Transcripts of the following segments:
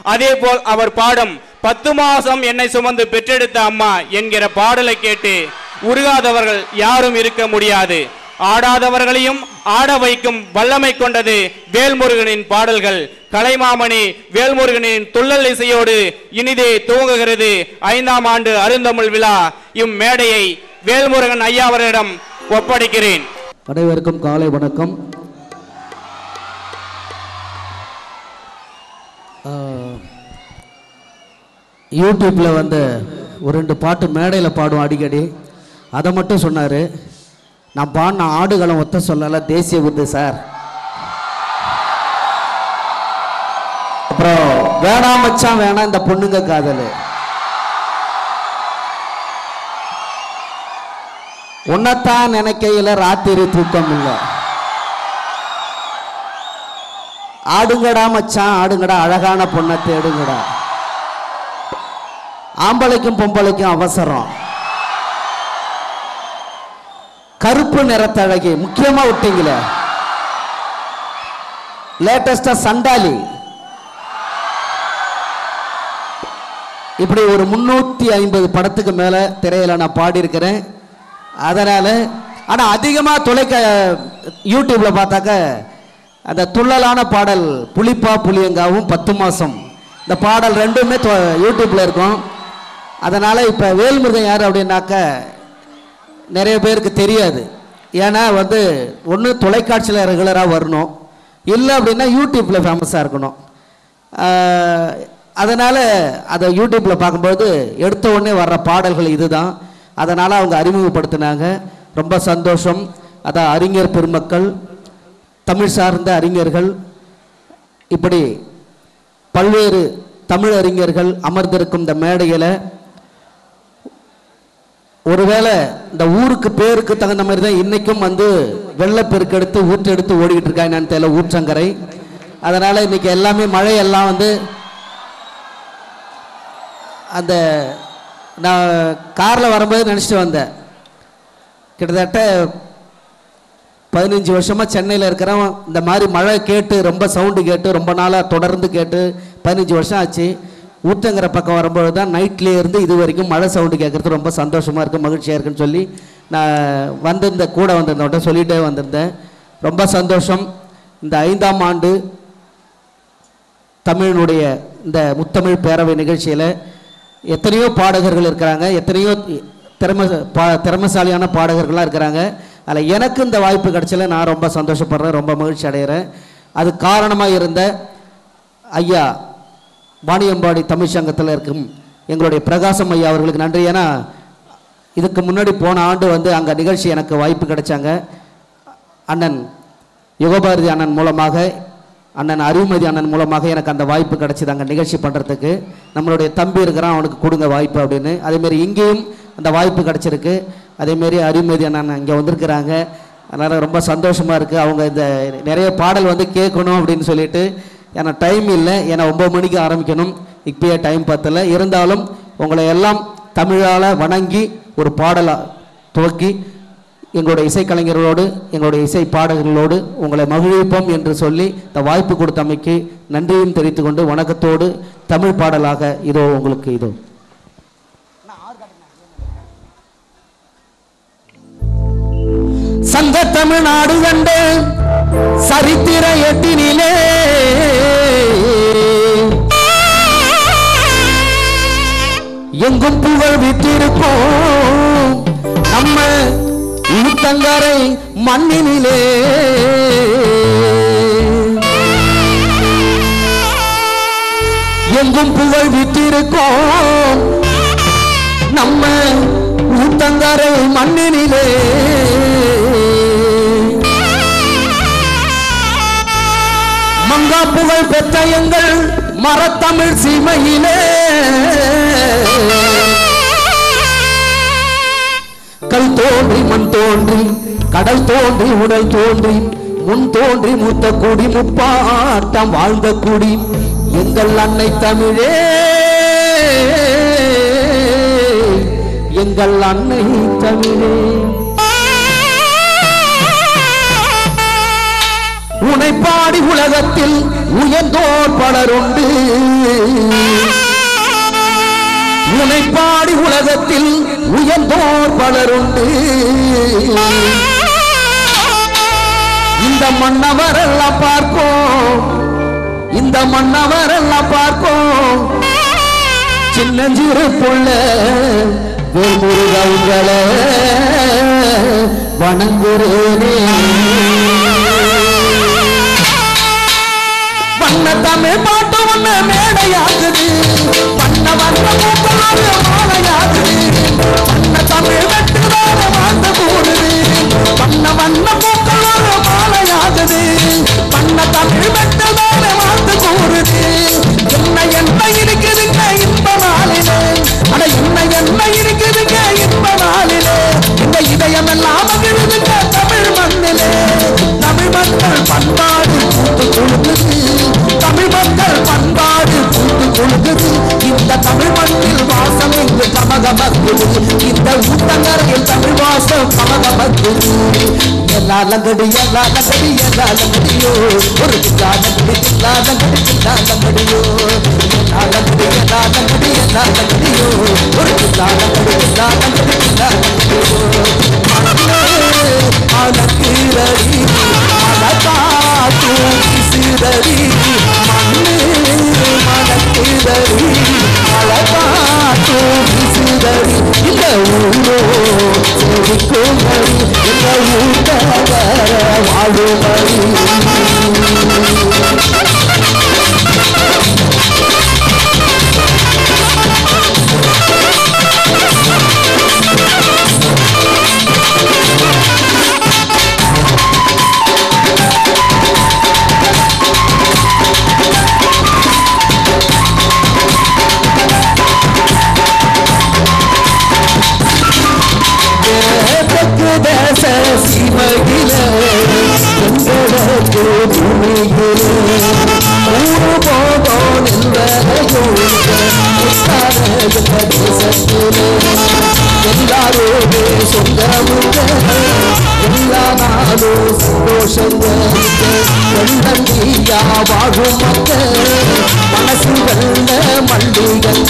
அதேபோல் அவர் பாடும் பத்து மாசம் என்னை சுமந்து பெற்றெடுத்த அம்மா என்கிற பாடலை கேட்டு உருகாதவர்கள் யாரும் இருக்க முடியாது ஆடாதவர்களையும் ஆட வைக்கும் வல்லமை கொண்டது வேல்முருகனின் பாடல்கள் கலைமாமணி வேல்முருகனின் துள்ளல் இசையோடு இனிதே துவங்குகிறது ஐந்தாம் ஆண்டு அருந்தமிழ் விழா இம்மேடையை வேல்முருகன் ஐயா அவர்களிடம் ஒப்படைக்கிறேன் அனைவருக்கும் காலை வணக்கம் ஆஹ், யூடியூப்ல வந்து ஒரு ரெண்டு பாட்டு மேடையில் பாடுவோம் அடிக்கடி அதை மட்டும் சொன்னார் நான் பாடின ஆடுகளம் ஒத்த சொல்லல தேசிய விருது சார் அப்புறம் வேணாம் மச்சான் வேணாம் இந்த பொண்ணுங்க காதல் உன்னைத்தான் நினைக்கையில ராத்திரி தூக்கம் இல்லை ஆடுங்கடா மச்சான் ஆடுங்கடா அழகான பொண்ணை தேடுங்கடா ஆம்பளைக்கும் பொம்பளைக்கும் அவசரம் கருப்பு நிறத்தழகி முக்கியமா விட்டீங்களே லேட்டஸ்டா சண்டாலி இப்படி ஒரு முன்னூத்தி ஐம்பது படத்துக்கு மேல திரையில நான் பாடியிருக்கிறேன் அதனால ஆனா அதிகமா தொலைக்க யூடியூப்ல பார்த்தாக்க அந்த துள்ளலான பாடல் புளிப்பா புளியங்காவும் பத்து மாசம் இந்த பாடல் ரெண்டுமே தொ- யூடியூப்ல இருக்கும் அதனால இப்ப வேல்முருகன் யார் அப்படின்னாக்க நிறைய பேருக்கு தெரியாது ஏன்னா வந்து ஒன்று தொலைக்காட்சியில் ரெகுலராக வரணும் இல்லை அப்படின்னா யூடியூப்பில் ஃபேமஸாக இருக்கணும் அதனால் அதை யூடியூப்பில் பார்க்கும்போது எடுத்த உடனே வர்ற பாடல்கள் இதுதான் அதனால் அவங்க அறிமுகப்படுத்தினாங்க ரொம்ப சந்தோஷம் அதான் அறிஞர் பெருமக்கள் தமிழ் சார்ந்த அறிஞர்கள் இப்படி பல்வேறு தமிழ் அறிஞர்கள் அமர்ந்திருக்கும் இந்த மேடையில் ஒருவேளை இந்த ஊருக்கு பேருக்கு தகுந்த மாதிரி தான் இன்னைக்கும் வந்து வெள்ளப்பெருக்கு எடுத்து ஊற்றெடுத்து ஓடிக்கிட்டு இருக்கா என்னன்னு தெரியல ஊற்றங்கரை அதனால இன்னைக்கு எல்லாமே மழையெல்லாம் வந்து அந்த நான் காரில் வரும்போது நினச்சிட்டு வந்தேன் கிட்டத்தட்ட பதினஞ்சு வருஷமாக சென்னையில் இருக்கிறவன் இந்த மாதிரி மழை கேட்டு ரொம்ப சவுண்டு கேட்டு ரொம்ப நாளாக தொடர்ந்து கேட்டு பதினஞ்சு வருஷம் ஆச்சு ஊத்தங்கிற பக்கம் வரும்போது தான் நைட்லேயே இருந்து இது வரைக்கும் மழை சவுண்டு கேட்குறது ரொம்ப சந்தோஷமாக இருக்குது மகிழ்ச்சியாக இருக்குன்னு சொல்லி நான் வந்திருந்த கூட வந்திருந்தவன்ட்ட சொல்லிகிட்டே வந்திருந்தேன் ரொம்ப சந்தோஷம் இந்த ஐந்தாம் ஆண்டு தமிழினுடைய இந்த முத்தமிழ் பேரவை நிகழ்ச்சியில் எத்தனையோ பாடகர்கள் இருக்கிறாங்க எத்தனையோ திறம பா திறமசாலியான பாடகர்கள்லாம் இருக்கிறாங்க அதில் எனக்கு இந்த வாய்ப்பு கிடைச்சல நான் ரொம்ப சந்தோஷப்படுறேன் ரொம்ப மகிழ்ச்சி அடைகிறேன் அது காரணமாக இருந்த ஐயா வாணியம்பாடி தமிழ் சங்கத்தில் இருக்கும் எங்களுடைய பிரகாசம் ஐயா அவர்களுக்கு நன்றி ஏன்னா இதுக்கு முன்னாடி போன ஆண்டு வந்து அங்கே நிகழ்ச்சி எனக்கு வாய்ப்பு கிடைச்சாங்க அண்ணன் யுகபாரதி அண்ணன் மூலமாக அண்ணன் அறிவுமதி அண்ணன் மூலமாக எனக்கு அந்த வாய்ப்பு கிடைச்சிது அங்கே நிகழ்ச்சி பண்ணுறதுக்கு நம்மளுடைய தம்பி இருக்கிறான் அவனுக்கு கொடுங்க வாய்ப்பு அப்படின்னு அதேமாரி இங்கேயும் அந்த வாய்ப்பு கிடைச்சிருக்கு அதேமாரி அறிவுமதி அண்ணன் இங்கே வந்திருக்கிறாங்க அதனால் ரொம்ப சந்தோஷமாக இருக்குது அவங்க இந்த நிறைய பாடல் வந்து கேட்கணும் அப்படின்னு சொல்லிட்டு ஏன்னா டைம் இல்லை ஏன்னா ஒம்பது மணிக்கு ஆரம்பிக்கணும் இப்பயே டைம் பத்தல இருந்தாலும் உங்களை எல்லாம் தமிழால் வணங்கி ஒரு பாடலை துவக்கி எங்களுடைய இசைக்கலைஞர்களோடு எங்களுடைய இசை பாடகர்களோடு உங்களை மகிழ்விப்போம் என்று சொல்லி இந்த வாய்ப்பு கொடுத்தமைக்கு நன்றியும் தெரிவித்துக் கொண்டு வணக்கத்தோடு தமிழ் பாடலாக இதோ உங்களுக்கு இதோ சங்க தமிழ்நாடு கண்ட சரித்திர எட்டினிலே எங்கும் புகழ் விட்டிருப்போம் நம்ம ஊத்தங்கரை மண்ணினிலே எங்கும் புகழ் விட்டிருக்கோம் நம்ம ஊத்தங்கரை மண்ணினிலே மங்கா புகழ் பெற்ற எங்கள் மரத்தமிழ் சீமையிலே கல் தோன்றி மண் தோன்றி கடல் தோன்றி உடல் தோன்றி முன் தோன்றி மூத்த குடி முப்பாட்டம் வாழ்ந்த குடி எங்கள் அன்னை தமிழே எங்கள் அன்னை தமிழே உனை பாடி உலகத்தில் உயர்ந்தோர் பலருண்டு உனை பாடி உலகத்தில் உயர்ந்தோர் பலருண்டு இந்த மன்னவரெல்லாம் பார்ப்போம் இந்த மன்னவரெல்லாம் பார்ப்போம் சின்னஞ்சிறு புள்ள வேல்முருகங்களை வணங்குறேனே வண்ண தமிழ் பாட்டு ஒண்ணு மேடையாகுது வண்ண வண்ண பூக்களோடு மாலையாகுது வண்ண தமிழ் வெட்டுதார வாழ்ந்து கூடுது வண்ண வண்ண பூக்களோடு மாலையாகுது வண்ண தமிழ் வெட்டுதார வாழ்ந்து கூடுது என்ன என்ன இருக்குதுங்க இன்ப நாளிலே அட என்ன என்ன இருக்குதுங்க இன்ப நாளிலே இந்த இதயம் எல்லாம் மகிழுதுங்க தமிழ் மண்ணிலே தமிழ் மக்கள் பண்பாடு பூத்து குழுங்குது தமிழ் மக்கள் பண்பாடு பூத்து குழுங்குது இந்த தமிழ் மண்ணில் வாசம் இங்கு கமகமக்குது இந்த ஊத்தங்கரையில் தமிழ் வாசம் கமகமக்குது எல்லா லங்கடி எல்லா லங்கடி எல்லா லங்கடியோ ஒரு கில்லா லங்கடி கில்லா லங்கடி கில்லா லங்கடியோ எல்லா லங்கடி எல்லா லங்கடி எல்லா லங்கடியோ ஒரு கில்லா லங்கடி கில்லா லங்கடி கில்லா லங்கடியோ மண்ணே அலக்கிறடி அழகாட்டு விசிறடி மண்ணு மணக்கிறடி அழகாட்டு விசிறடி இந்த ஊரோ செழிக்குமடி இந்த ஊட்டவர வாழுமடி தெற்கு தேச சீமையில எங்களுக்கு பூமியிலே ஊரு போதோ நில்லையோ முத்தார தேசத்திலே எல்லாரோடு சொந்தமுங்க எல்லா நாளும் சந்தோஷங்க வெள்ளந்தியா வாழும் மக்கள் மனசு வெள்ள மல்லிகங்க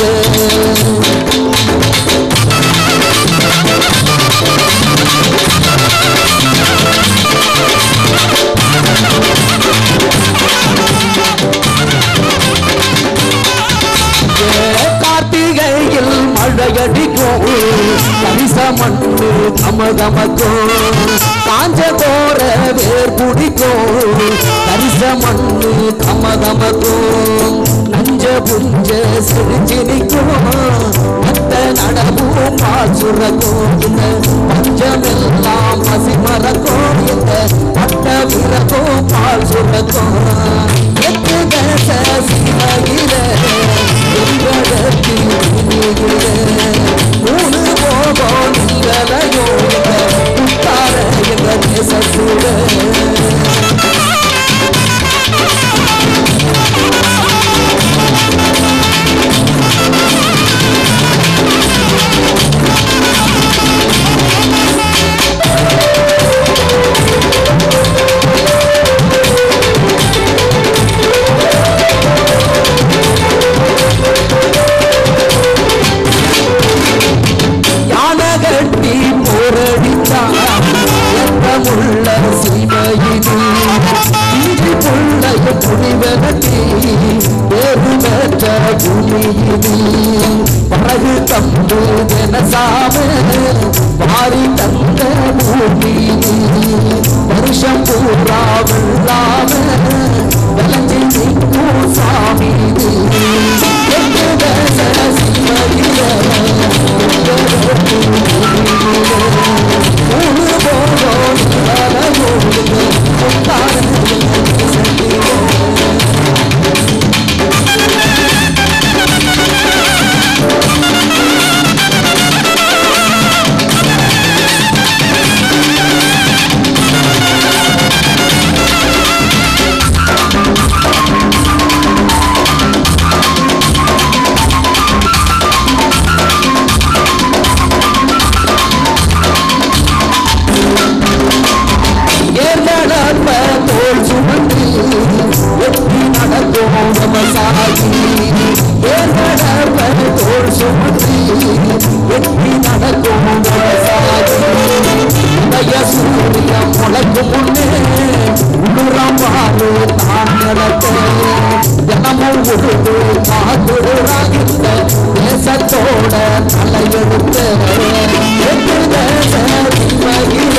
கார்த்திகையில் மழையடிக்கும் கரிச மண்ணு கமகமக்கும் காஞ்ச கோர வேர் பிடிக்கும் கரிச மண்ணு கமகமக்கும் நஞ்ச புஞ்ச சிரிச்சு நிற்கும் மத்த நடவும் பால் சுரக்கும் இந்த பஞ்சமெல்லாம் பசி மறக்கும் இந்த பட்ட விறக்கும் பால் சுரக்கும் எத்து தேச சிவகிர எங்களுக்கு மூணு போகும் நீங்களையோ புத்தார எங்க தேசத்துல யானை கட்டி போரடித்தா எத்தமுள்ள சிவையினி இஞ்சி புள்ளைய புரிவனத்தி வேறு பெற்ற பூமியினி படகு தம்பு தினசாம வாரி தந்த பூமியினி வருஷம் பூரா வெள்ளாம விளைஞ்சி நிற்கும் சாமி எட்டு தேச சிவையில உழைக்கும் முன்னே உள்ளுரம் பாரு தான் நடத்த தினமும் உருது காதுராக இந்த தேசத்தோட தலையெடுத்து எட்டு தேச மகிழ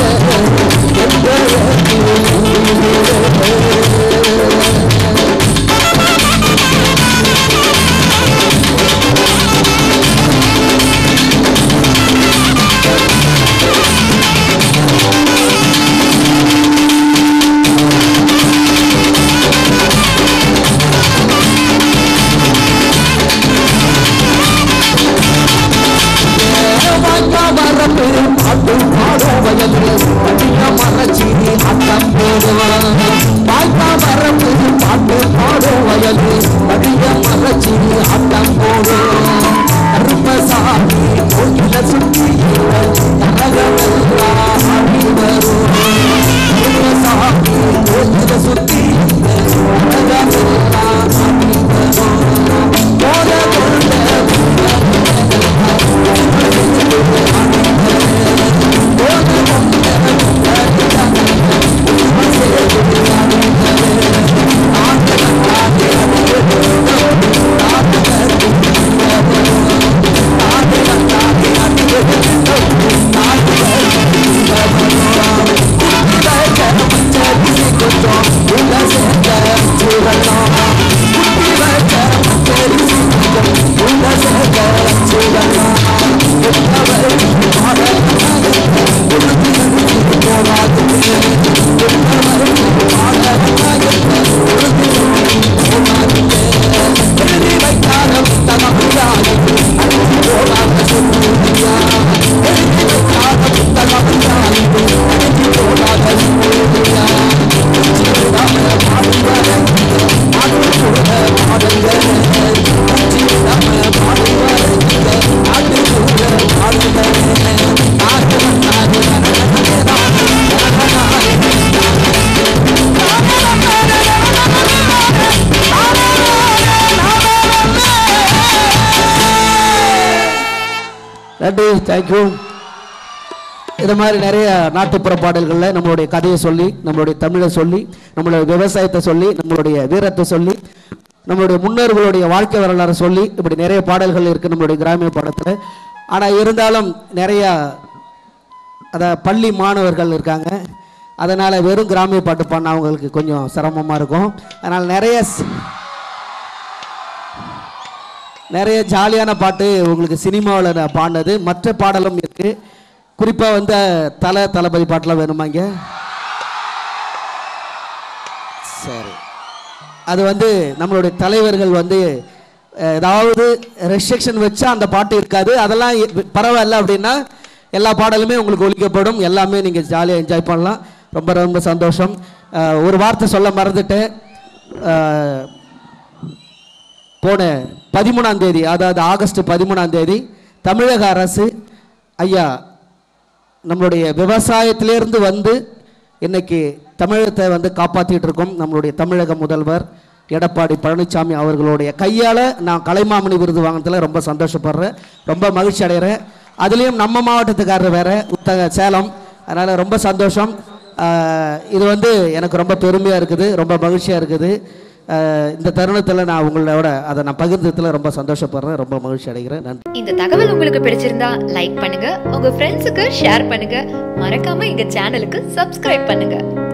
வாய்க்கா வரப்பு பாட்டு பாடும் வயது அடிய மறைச்சி அட்டம் போடுவான் வாய்க்கா வரப்பு பாட்டு பாடும் வயது அடிய மறைச்சி அட்டம் போடும் கருப்பசாமி கோயில சுற்றி கனகமெல்லாம் ஆடி வரும் கருப்பசாமி கோயில சுற்றி கனகமெல்லாம் ஆடி வரும் போத நன்றி தேங்க்யூ இது மாதிரி நிறைய நாட்டுப்புற பாடல்களில் நம்மளுடைய கதையை சொல்லி நம்மளுடைய தமிழை சொல்லி நம்மளுடைய விவசாயத்தை சொல்லி நம்மளுடைய வீரத்தை சொல்லி நம்மளுடைய முன்னோர்களுடைய வாழ்க்கை வரலாறு சொல்லி இப்படி நிறைய பாடல்கள் இருக்குது நம்மளுடைய கிராமிய பாடத்தில் ஆனால் இருந்தாலும் நிறைய அத பள்ளி மாணவர்கள் இருக்காங்க அதனால் வெறும் கிராமிய பாட்டு பாடினா அவங்களுக்கு கொஞ்சம் சிரமமாக இருக்கும் அதனால் நிறைய ஸ்- நிறைய ஜாலியான பாட்டு உங்களுக்கு சினிமாவில் நான் பாடினது மற்ற பாடலும் இருக்கு குறிப்பாக வந்து தலை தளபதி பாட்டெலாம் வேணுமா இங்கே சரி அது வந்து நம்மளுடைய தலைவர்கள் வந்து அஹ், ஏதாவது ரெஸ்ட்ரிக்ஷன் வச்சா அந்த பாட்டு இருக்காது அதெல்லாம் இ- பரவாயில்ல அப்படின்னா எல்லா பாடலுமே உங்களுக்கு ஒலிக்கப்படும் எல்லாமே நீங்கள் ஜாலியாக என்ஜாய் பண்ணலாம் ரொம்ப ரொம்ப சந்தோஷம் அஹ், ஒரு வார்த்தை சொல்ல மறந்துட்டேன் அஹ், போன பதிமூணாம் தேதி அதாவது ஆகஸ்ட் பதிமூணாம் தேதி தமிழக அரசு ஐயா நம்மளுடைய விவசாயத்திலேருந்து வந்து இன்னைக்கு தமிழகத்தை வந்து காப்பாற்றிட்டு இருக்கோம் நம்மளுடைய தமிழக முதல்வர் எடப்பாடி பழனிசாமி அவர்களுடைய கையால் நான் கலைமாமணி விருது வாங்கினதுல ரொம்ப சந்தோஷப்படுறேன் ரொம்ப மகிழ்ச்சி அடைகிறேன் அதுலேயும் நம்ம மாவட்டத்துக்காரர் வேற உத்தக சேலம் அதனால் ரொம்ப சந்தோஷம் ஆஹ் இது வந்து எனக்கு ரொம்ப பெருமையாக இருக்குது ரொம்ப மகிழ்ச்சியாக இருக்குது ஆஹ் இந்த தருணத்தில் நான் உங்களோட அதை நான் பகிர்ந்ததுல ரொம்ப சந்தோஷப்படுறேன் ரொம்ப மகிழ்ச்சி அடைகிறேன் நன்றி இந்த தகவல் உங்களுக்கு பிடிச்சிருந்தா லைக் பண்ணுங்க உங்க ஃப்ரெண்ட்ஸுக்கு ஷேர் பண்ணுங்க மறக்காம எங்க சேனலுக்கு சப்ஸ்கிரைப் பண்ணுங்க